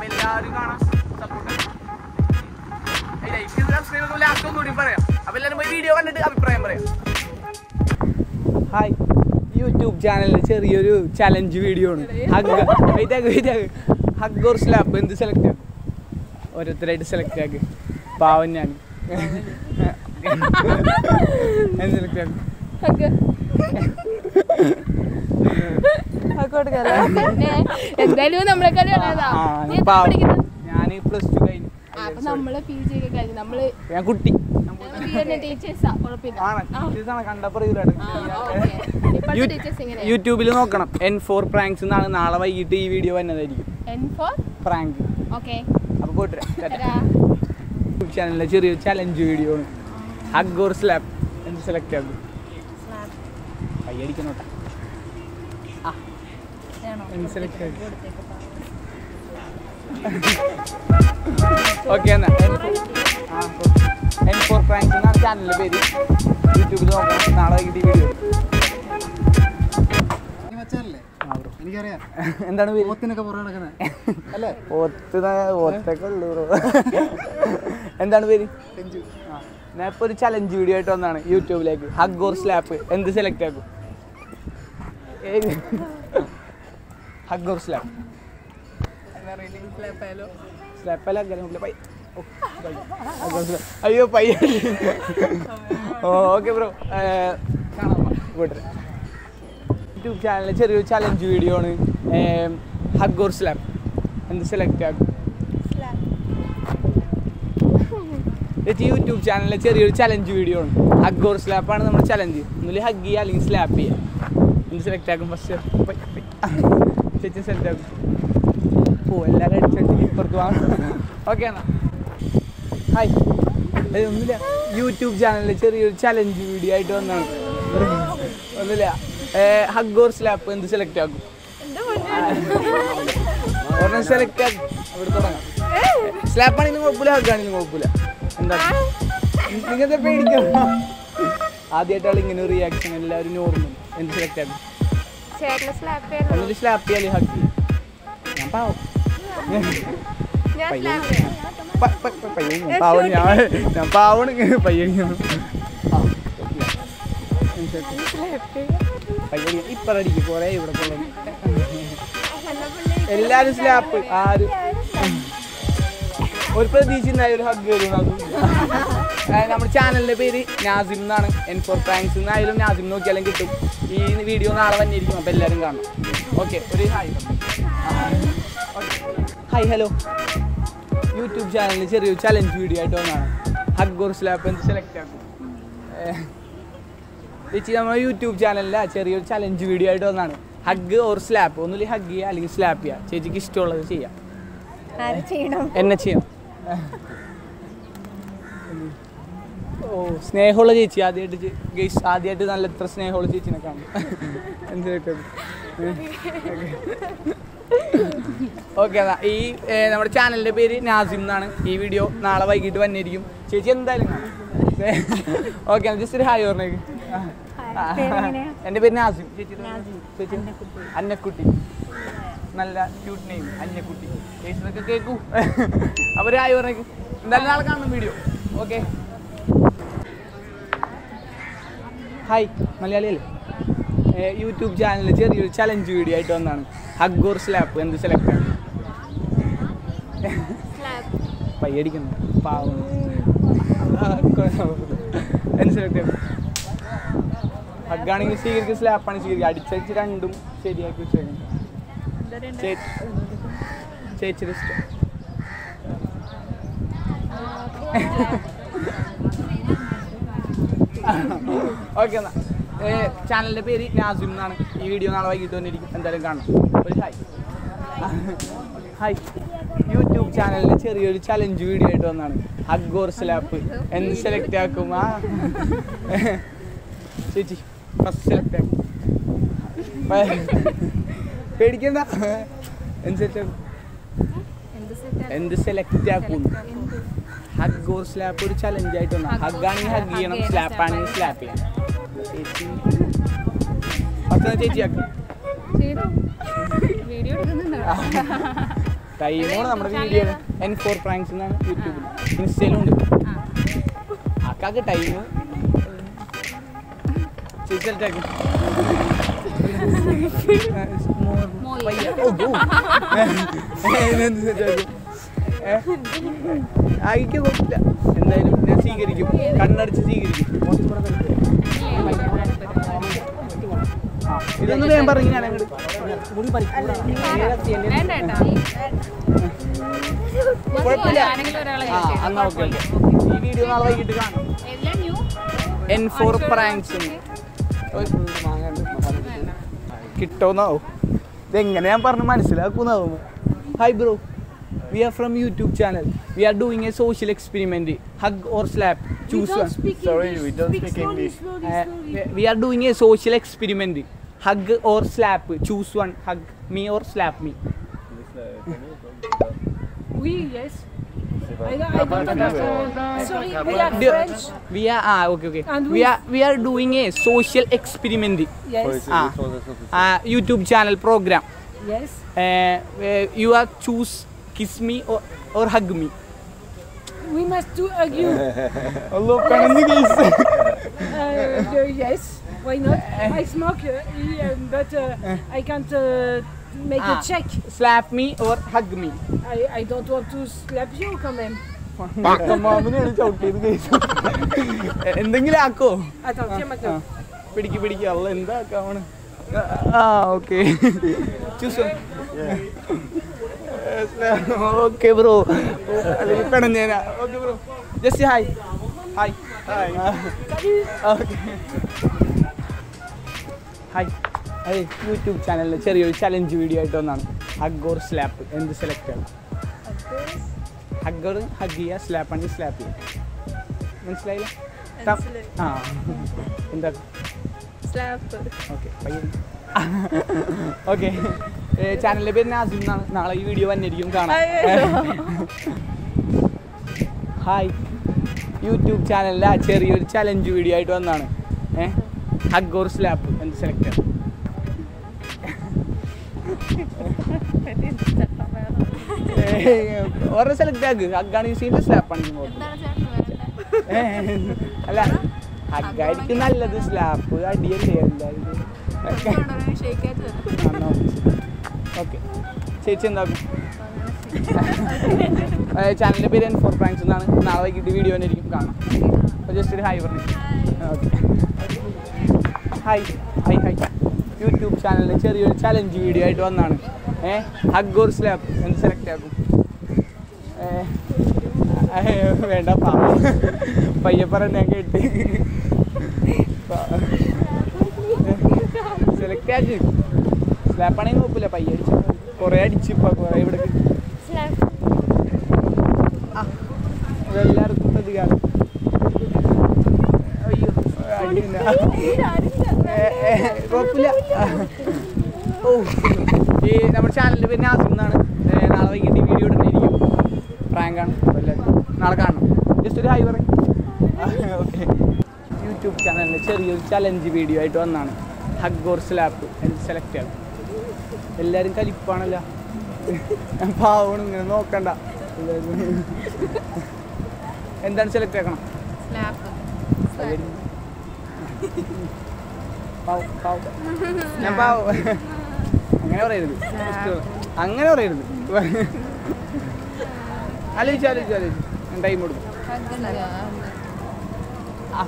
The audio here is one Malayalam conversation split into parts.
എല്ലാവരും കാണാം സപ്പോർട്ട് ലൈക്ക് സബ്സ്ക്രൈബ് ലാസ്റ്റ് ഒന്നുകൂടി പറയാം അപ്പൊ എല്ലാവരും പോയി വീഡിയോ കണ്ടിട്ട് അഭിപ്രായം പറയാം ഹായ് യൂട്യൂബ് ചാനലിൽ ചെറിയൊരു ചലഞ്ച് വീഡിയോ ആണ് ഹഗ് ഹഗ് ഓർ സ്ലാപ്പ് എന്ത് സെലക്ട് ആക്കും ഓരോരുത്തരായിട്ട് സെലക്ട് ആക്കി പാവം ഞാൻ എന്ത് സെലക്ട് ആക്കും പിന്നെ എന്തായാലും നമ്മളെ കളി ഉള്ളതാ ആ, നീ എന്താ പാവം. പഠിക്കുന്നത് ഞാൻ പ്ലസ് ടു കഴിഞ്ഞു ആ, അപ്പൊ നമ്മള് പി ജി ഒക്കെ കഴിഞ്ഞു നമ്മള് ഞാൻ കുട്ടി ടീച്ചേഴ്സാ കുഴപ്പമില്ല ആണ് ആ. ടീച്ചേഴ്സ് ആണ് കണ്ടപ്പോൾ ആ, okay. ഇപ്പോഴത്തെ ടീച്ചേഴ്സ് എങ്ങനെയാ യൂട്യൂബിൽ നോക്കണം എൻ ഫോർ പ്രാങ്ക്സ് എന്നാണ് നാളെ വൈകിട്ട് ഈ വീഡിയോ വന്നതായിരിക്കും എൻ ഫോർ പ്രാങ്ക് ഓക്കെ അപ്പോൾ പോയിട്ട് യൂട്യൂബ് ചാനലിലെ ചെറിയൊരു ചലഞ്ച് വീഡിയോ ആണ് ഹഗ് ഓർ സ്ലാപ്പ് എന്ത് സെലക്ട് ആക്കും കൈയടിക്കണോട്ടെ ആ എന്ത് സെലക്ട് ആക്കും ഓക്കെ എന്നാ എൻ ഫോർ പ്രാങ്ക്സ് എന്നാണ് ചാനലിൻ്റെ പേര് യൂട്യൂബിൽ നോക്കണം നാളെ വൈകിട്ട് ഈ വീഡിയോ നീ മച്ചാനല്ലേ ആ ബ്രോ എനിക്കറിയാം എന്താണ് പേര് പോത്തിനൊക്കെ പുറകെ നടക്കുന്നത് അല്ലേ ഒത്ത് ഒത്തൊക്കെ ഉള്ളൂ ബ്രോ എന്താണ് പേര് ആ ഞാൻ ഇപ്പോൾ ഒരു ചലഞ്ച് വീഡിയോ ആയിട്ട് വന്നാണ് യൂട്യൂബിലേക്ക് ഹഗ് ഓർ സ്ലാപ്പ് എന്ത് സെലക്ട് ആക്കും ഹഗ് ഓർ സ്ലാപ്പ് സ്ലാപ്പ് അല്ല അങ്ങനെ പൈ ഓ, പൈ. Hug or slap. അയ്യോ പയ്യ ഓക്കെ ബ്രോ കാണാം കൂട്ടരെ യൂട്യൂബ് ചാനലിൽ ചെറിയൊരു ചലഞ്ച് വീഡിയോ ആണ് ഹഗ് ഓർ സ്ലാപ്പ് എന്ത് സെലക്ട് ആക്കും ചേച്ചി യൂട്യൂബ് ചാനലിലെ ചെറിയൊരു ചലഞ്ച് വീഡിയോ ആണ് ഹഗ് ഓർ സ്ലാപ്പ് ആണ് നമ്മുടെ ചലഞ്ച് ഒന്നുമില്ല ഹഗ് ചെയ്യുക അല്ലെങ്കിൽ സ്ലാപ്പ് ചെയ്യുക എന്ത് സെലക്ട് ആക്കും ഫസ്റ്റ് ചേച്ചി സെലക്ട് ആക്കും ഓ എല്ലാവരും അടിച്ചടിച്ച് ഇപ്പുറത്ത് വാങ്ങും ഓക്കെ എന്നാ ഹായ് ഏയ് ഒന്നുമില്ല യൂട്യൂബ് ചാനലിൽ ചെറിയൊരു ചലഞ്ച് വീഡിയോ ആയിട്ട് വന്നാണ് ഒന്നുമില്ല ഹഗ് ഓർ സ്ലാപ്പ് എന്ത് സെലക്ട് ആക്കും ഒരെണ്ണം സെലക്ട് ആക്കും അവിടെ തുടങ്ങാം സ്ലാപ്പ് ആണെങ്കിലും കുഴപ്പമില്ല ഹഗ് ആണെങ്കിലും കുഴപ്പമില്ല എന്താ നിങ്ങത്തെ പേടിക്കണം ആദ്യമായിട്ടാണ് ഇങ്ങനെ ഒരു റിയാക്ഷൻ എല്ലാവരും നോർമൽ എന്ത് സെലക്ട് ആക്കും ചേട്ടനെ സ്ലാപ്പ് ഒന്നിൽ സ്ലാപ്പ് ചെയ്യാൻ ഹഗ് ഞാൻ പാവം പയ്യൻ പ- പ- പ- പയ്യൻ ഞാൻ പാവണ് ഞാൻ ഞാൻ പാവണ് പയ്യൻ പയ്യൻ ഇപ്പറടിക്ക് കൊറേ ഇവിടെ കൊള്ളു എല്ലാരും സ്ലാപ്പ് ആരും ഒരു പ്രതീക്ഷ ഉണ്ടായ ഒരു ഹഗ് വരും അതും നമ്മുടെ ചാനലിന്റെ പേര് നാസിം എന്നാണ് എൻ ഫോർ പ്രാങ്ക്സ് എന്നായാലും നാസിം നോക്കിയാലും കിട്ടും ഈ വീഡിയോ നാളെ വന്നിരിക്കും അപ്പോൾ എല്ലാവരും കാണും ഓക്കെ ഒരു ഹായ് ഹായ് ഹലോ യൂട്യൂബ് ചാനലിൽ ചെറിയൊരു ചലഞ്ച് വീഡിയോ ആയിട്ട് വന്നതാണ് ഹഗ് ഓർ സ്ലാപ്പ് എന്ത് സെലക്ട് ആക്കും ഏഹ്, ചേച്ചി നമ്മൾ യൂട്യൂബ് ചാനലിലെ ചെറിയൊരു ചലഞ്ച് വീഡിയോ ആയിട്ട് വന്നതാണ് ഹഗ് ഓർ സ്ലാപ്പ് ഒന്നുമില്ല ഹഗ് ചെയ്യുക അല്ലെങ്കിൽ സ്ലാപ്പ് ചെയ്യുക ചേച്ചിക്ക് ഇഷ്ടമുള്ളത് ചെയ്യാം ആര് ചെയ്യണം എന്നെ ചെയ്യണം ഓ സ്നേഹമുള്ള ചേച്ചി ആദ്യമായിട്ട് ഗെയ്സ് ആദ്യമായിട്ട് നല്ല എത്ര സ്നേഹമുള്ള ചേച്ചിനെ കാണും എന്തൊക്കെ ഓക്കെ എന്നാ ഈ ഏ, നമ്മുടെ ചാനലിന്റെ പേര് നാസിം എന്നാണ് ഈ വീഡിയോ നാളെ വൈകിട്ട് വന്നിരിക്കും ചേച്ചി എന്തായാലും ഓക്കെ ജസ്റ്റ് ഒരു ഹായ് പറഞ്ഞേക്ക് എൻ്റെ പേര് നാസിം ചേച്ചി ചേച്ചി അന്നക്കുട്ടി നല്ല ക്യൂട്ട് നെയിം അന്നക്കുട്ടി ചേച്ചിനൊക്കെ കേൾക്കൂ അവർ ഹായ് പറഞ്ഞേക്ക് എന്തായാലും നാളെ കാണും വീഡിയോ ഓക്കെ ഹായ് മലയാളിയല്ലേ ഏ, യൂട്യൂബ് ചാനലിൽ ചെറിയൊരു ചലഞ്ച് വീഡിയോ ആയിട്ട് വന്നാണ് ഹഗ് ഓർ സ്ലാപ്പ് എന്ത് സെലക്ട് ആണ് പയ്യടിക്കുന്നു പാവം ആ, കുഴപ്പമില്ല. എന്ത് സെലക്ട് ആണ് ഹഗ്ഗാണെങ്കിൽ സ്വീകരിക്കും സ്ലാപ്പാണെങ്കിൽ സ്വീകരിക്കും അടിച്ചടിച്ച് രണ്ടും ശരിയാക്കി വെച്ചേക്കും ചേച്ചി ചേച്ചിയുടെ ഇഷ്ടം ഓക്കെ എന്നാ ചാനലിന്റെ പേര് നാസിം എന്നാണ് ഈ വീഡിയോ നാളെ വൈകിട്ട് വന്നിരിക്കും എന്തായാലും കാണാം ഒരു ഹായ് ഹായ് യൂട്യൂബ് ചാനലിൽ ചെറിയൊരു ചലഞ്ച് വീഡിയോ ആയിട്ട് വന്നാണ് ഹഗ് ഓർ സ്ലാപ്പ് എന്ത് സെലക്ട് ആക്കും ആ ചേച്ചി ഫസ്റ്റ് സെലക്ട് ആക്കും പേടിക്കണ്ട എന്ത് സെലക്ട് ആക്കും എന്ത് സെലക്ട് ആക്കും ഹഗ് ഓർ സ്ലാപ്പ് ഒരു ചലഞ്ച് ആയിട്ട് വന്നാ ഹഗ് ആണെങ്കിൽ ഹഗ് ചെയ്യണം സ്ലാപ്പ് ആണെങ്കിൽ സ്ലാപ്പ് ചെയ്യണം ചേച്ചി ഫസ്റ്റ് ചേച്ചി ആക്കും വീഡിയോ എടുക്കുന്നുണ്ടോ ടൈമാണ് നമ്മുടെ വീഡിയോ എൻ ഫോർ പ്രാങ്ക്സ് എന്നാണ് യൂട്യൂബിൽ ഇൻസ്റ്റയിലും ഉണ്ട് അക്കാക്ക് ടൈം ചേച്ചി ആയിക്ക് കുഴപ്പമില്ല എന്തായാലും ഞാൻ സ്വീകരിക്കും കണ്ണടിച്ച് സ്വീകരിക്കും ആ, ഇതൊന്നും ഞാൻ പറഞ്ഞു ഞാൻ അങ്ങോട്ട് വേണ്ട കേട്ടോ കുഴപ്പമില്ല ആരെങ്കിലും ഒരാളെ ആ എന്നാ ഓക്കെ ഓക്കെ ഈ വീഡിയോ നാളെ വൈകിട്ട് കാണാം എല്ലാം ന്യൂ എൻ ഫോർ പ്രാങ്ക്സ് കിട്ടോന്നാവും ഇതെങ്ങനെ ഞാൻ പറഞ്ഞ് മനസ്സിലാക്കുന്നാവും hi bro we are from YouTube channel we are doing a social experiment hug or slap choose one Sorry, we don't speak English. We are doing a social experiment hug or slap choose one hug me or slap me Oui, yes. I, don't- I don't understand. Sorry, we are French. We are ah okay okay And we we- are we are doing a social experiment Yes, Ah. YouTube channel program yes. you are choose kiss me or, or hug me. We must do hug you. Allah പെണന്ന് case Uh, uh, yes, why not? I smoke, uh, uh, but uh, I can't uh, make Ah. a check. slap me or hug me. I, I don't want to slap you quand même. മാമനെയാണ് ചവിട്ടിയത് കേസ് എന്തെങ്കിലും ആക്കോ Attends, viens maintenant. പിടിക്ക് പിടിക്ക് അല്ല എന്താക്കാണ് ആ ഓക്കെ ചൂസ് ഓക്കെ ബ്രോ അല്ലെങ്കിൽ പെണഞ്ഞേനാ okay bro just hi hi hi okay hi അതെ യൂട്യൂബ് ചാനലിൽ ചെറിയൊരു ചലഞ്ച് വീഡിയോ ആയിട്ട് വന്നാണ് ഹഗ് ഓർ സ്ലാപ്പ് എന്ത് സെലക്ട് ആണ് ഹഗ് ഓർ ഹഗ് ചെയ്യുക സ്ലാപ്പ് ആണെങ്കിൽ സ്ലാപ്പ് ചെയ്യുക മനസ്സിലായില്ല ത- ആ എന്താ സ്ലാപ്പ് ഓക്കെ പയ്യൻ ഓക്കെ ചാനലിൻ്റെ പേര് നാസിം എന്നാണ് നാളെ ഈ വീഡിയോ വന്നിരിക്കും കാണാം ഹായ് യൂട്യൂബ് ചാനലിലെ ചെറിയൊരു ചലഞ്ച് വീഡിയോ ആയിട്ട് വന്നാണ് ഏഹ് ഹഗ് ഓർ സ്ലാപ്പ് എന്ത് സെലക്ട് ഓരോ സെലക്ട് ആക്ക് ഹഗ്ഗാണെങ്കിൽ സീൻ്റെ സ്ലാപ്പാണെങ്കിൽ എന്താണ് ചേട്ടൻ വേണ്ടത് അല്ല ഹഗ്ഗായിരിക്കും നല്ലത് സ്ലാപ്പ് അടിയല്ലേ എല്ലാവരും ഷേക്കായിട്ട് തരാം ഓക്കെ ചേച്ചി എന്താക്കും ചാനലിൻ്റെ പേര് എൻ ഫോർ പ്രാങ്ക്സ് എന്നാണ് നാളെ വൈകിട്ട് വീഡിയോ തന്നെ ഇരിക്കും കാണാം അപ്പോൾ ജസ്റ്റ് ഒരു ഹായ് പറഞ്ഞു okay hi hi hi YouTube ചാനലിൽ ചെറിയൊരു ചലഞ്ച് വീഡിയോ ആയിട്ട് വന്നാണ് ഏ ഹഗ് ഓർ സ്ലാപ്പ് എന്ത് സെലക്ട് ആക്കും ഏ, ഏ, വേണ്ട പാവം പയ്യെ പറഞ്ഞ ഞാൻ കേട്ട് സെലക്ട് ആക്കി സ്ലാപ്പാണെങ്കിൽ കുഴപ്പമില്ല പയ്യെ അടിച്ചു കുറേ അടിച്ച് ഇപ്പം കുറേ ഇവിടെ സ്ലാപ്പ് ആ ഇതെല്ലാവർക്കും പ്രതികാരം അയ്യോ അടിയില്ല ഏ, ഏ, കുഴപ്പമില്ല ഓ ഈ നമ്മുടെ ചാനലിൻ്റെ പേര് നാസിം എന്നാണ് ഏ, നാളെ വൈകിട്ട് ഈ വീഡിയോ ഇടുന്നതായിരിക്കും പ്രാങ്കാണ് എല്ലാവരും നാളെ കാണണം ജസ്റ്റ് ഒരു ഹായ് പറയും ഓക്കെ യൂട്യൂബ് ചാനലിൽ ചെറിയൊരു ചലഞ്ച് വീഡിയോ ആയിട്ട് വന്നാണ് ഹഗ് ഓർ സ്ലാപ്പ് എനിക്ക് സെലക്ട് ചെയ്യണം എല്ലാവരും കലിപ്പാണല്ലോ ഞാൻ പാവണം ഇങ്ങനെ നോക്കണ്ട എല്ലാവരും എന്താണ് സെലക്ട് ആക്കണം സ്ലാപ്പ് പാവം പാവം ഞാൻ പാവം അങ്ങനെ പറയരുത് ഇഷ്ടം. അങ്ങനെ പറയരുത് ആലോചിച്ച് ആലോചിച്ച് ആലോചിച്ച് ഞാൻ ടൈം കൊടുക്കും ആ.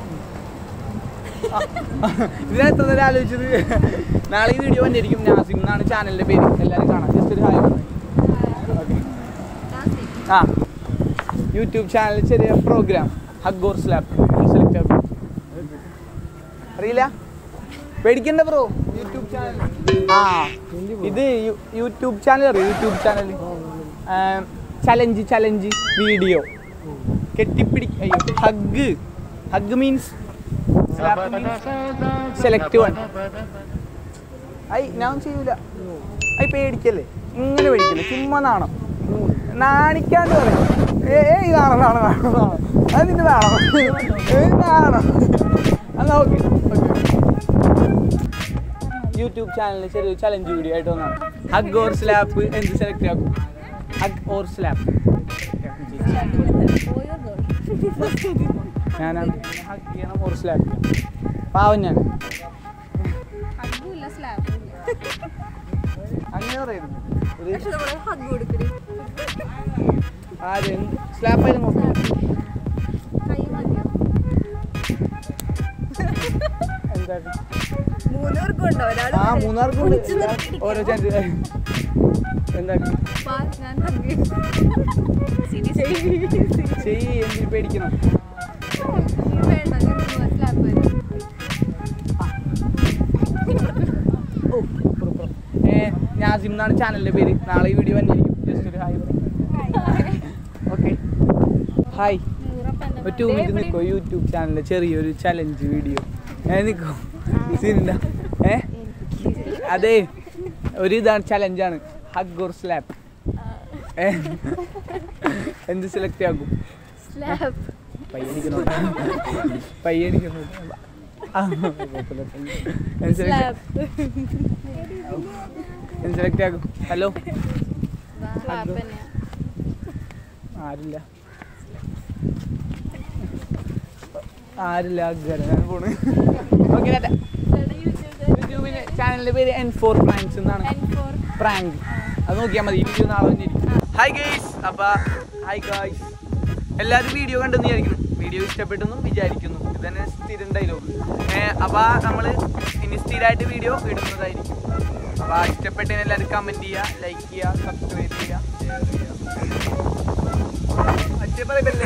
ആ. ഇതിനാ എത്ര നേരം ആലോചിച്ചത് നാളെ ഈ വീഡിയോ വന്നിരിക്കും നാസിം എന്നാണ് ചാനലിൻ്റെ പേര് എല്ലാവരും കാണാം ജസ്റ്റ് ഒരു ഹായ് ഓക്കെ ആ യൂട്യൂബ് ചാനലിൽ ചെറിയ program hug or slap select ആക്കും അറിയില്ല പേടിക്കണ്ട ബ്രോ യൂട്യൂബ് ചാനൽ ആ ഇത് യു- യൂട്യൂബ് ചാനൽ അറിയോ YouTube channel challenge challenge video കെട്ടിപ്പിടി അയ്യോ hug hug means select one I ഞാൻ ചെയ്യൂല ഐ പേടിക്കല്ലേ ഇങ്ങനെ പേടിക്കല്ലേ ചുമ്മാ നാണം നാണിക്കാണ്ട് പറയും ഏയ് നാണം നാണം നാണം നാണം അത് നിന്റെ നാണം ഏയ് നാണം എന്നാ ഓക്കെ യൂട്യൂബ് ചാനലിൽ ചെറിയൊരു ചലഞ്ച് വീഡിയോ ആയിട്ട് വന്നാണ് ഹഗ് ഓർ സ്ലാപ്പ് എന്ത് സെലക്ട് ആക്കും ഹഗ് ഓർ സ്ലാപ്പ് പോയോ ഗോൾ ഞാനാണ് ഹഗ് ചെയ്യണം ഓർ സ്ലാപ്പ് പാവം ഞാൻ ഹഗ്ഗുമില്ല സ്ലാബും ഇല്ല അങ്ങനെ പറയുന്നു ഒരു പക്ഷെ നമ്മള് ഹഗ് കൊടുക്കണേ ആര് സ്ലാപ്പ് ആയിരുന്നു കൈ മതിയോ എന്താണ് മൂന്ന് പേർക്കും ഉണ്ടോ ഒരാൾ ആ മൂന്നാർക്കും ഉണ്ട്. ഓരോ ചാൻസ് എന്താണ് ഞാൻ ഹഗ് ചെയ്യ് എന്തിന് പേടിക്കണം വേണ്ട ഞാൻ സ്ലാബ് വരും ഓ അപ്പുറം, അപ്പുറം. ഏ നാസിം എന്നാണ് ചാനലിന്റെ പേര് നാളെ ഈ വീഡിയോ വന്നിരിക്കും ജസ്റ്റ് ഒരു ഹായ് ഓക്കെ ഹായ് ഒരു ടു മിനിറ്റ് നിൽക്കോ യൂട്യൂബ് ചാനലിലെ ചെറിയൊരു ചലഞ്ച് വീഡിയോ ഏ നിൽക്കോ സീനില്ല ഏ അതെ ഒരു ഇതാണ് ചലഞ്ചാണ് ഹഗ് ഓർ സ്ലാപ്പ് ഏ എന്ത് സെലക്ട് ആക്കും സ്ലാബ് പയ്യണിക്കണോ പയ്യണിക്കണോ ആ, കുഴപ്പമില്ല. എന്ത് select- സ്ലാബ് എന്ത് സെലക്ട് ആക്കും ഹലോ സ്ലാബ് തന്നെയാ ആരില്ല ആരില്ല അഗ്ഗര ഞാൻ പോണ് ഓക്കെ യൂട്യൂബിന്റെ ചാനലിന്റെ പേര് എൻ ഫോർ പ്രാങ്ക്സ് എന്നാണ് പ്രാങ്ക് അത് നോക്കിയാൽ മതി വീഡിയോ നാളെ വന്നിരിക്കും ഹായ് ഗൈസ് അപ്പൊ ഹായ് ഗൈസ് എല്ലാവരും വീഡിയോ കണ്ടെന്ന് വിചാരിക്കുന്നു വീഡിയോ ഇഷ്ടപ്പെട്ടെന്നും വിചാരിക്കുന്നു ഇതന്നെ സ്ഥിരം ഡയലോഗ് അപ്പൊ നമ്മള് ഇനി സ്ഥിരമായിട്ട് വീഡിയോ ഇടുന്നതായിരിക്കും അപ്പൊ ഇഷ്ടപ്പെട്ടതിന് എല്ലാവരും കമന്റ് ചെയ്യുക ലൈക്ക് ചെയ്യുക സബ്സ്ക്രൈബ് ചെയ്യുക ഷെയർ ചെയ്യുക അച്ഛൻ പറയല്ലേ